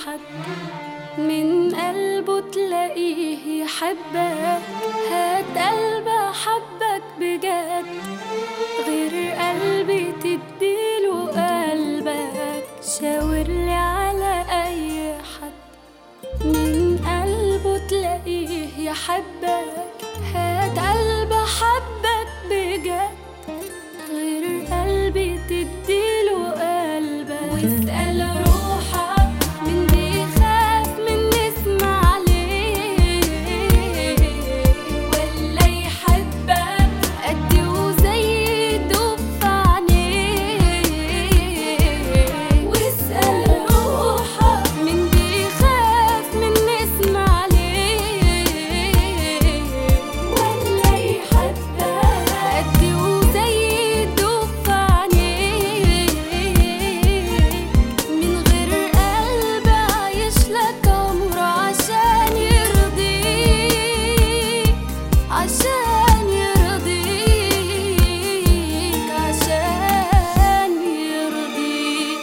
حد من قلبه تلاقيه يحبك هات قلب حبك بجد غير قلبي تديله قلبك شاورلي على أي حد من قلبه تلاقيه يحبك هات قلب حبك بجد غير قلبي تديله قلبك واسأل روحك من بيخاف من نسمع عليه ولا يحبك قدي وزي يدوب في عينيه واسأل روحك من بيخاف من نسمع عليه ولا يحبك قدي وزي يدوب في عينيه من غير قلب عايش لك عمره عشان يرضيك عشان يرضيك عشان يرضيك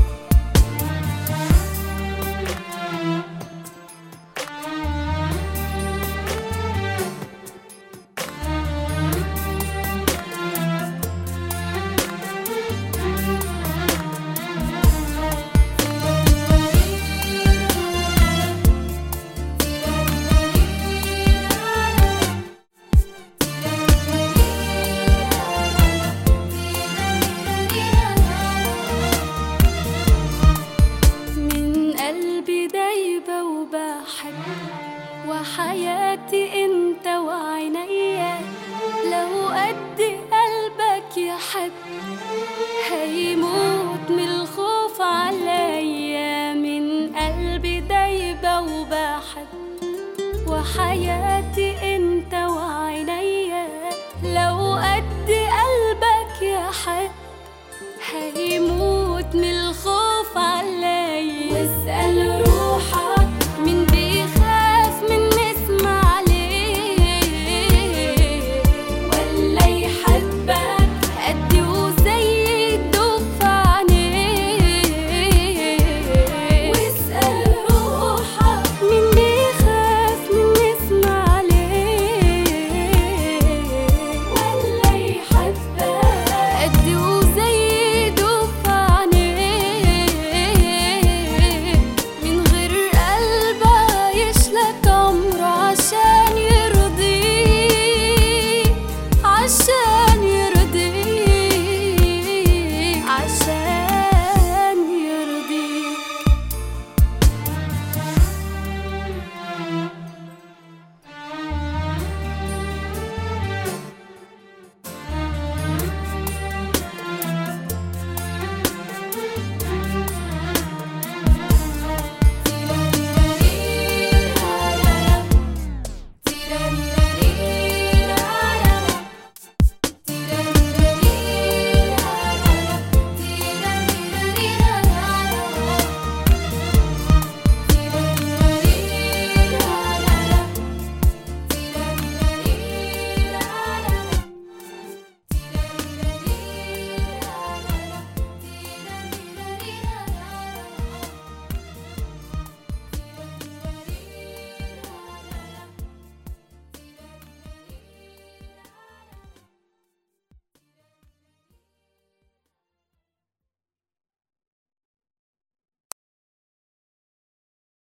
من قلبي دايبة وبحب وحياتي انت وعينيا لو قد قلبك يحب هيموت من الخوف عليا من قلبي دايبة وبحب وحياتي انت وعينيا لو قد قلبك يحب هيموت من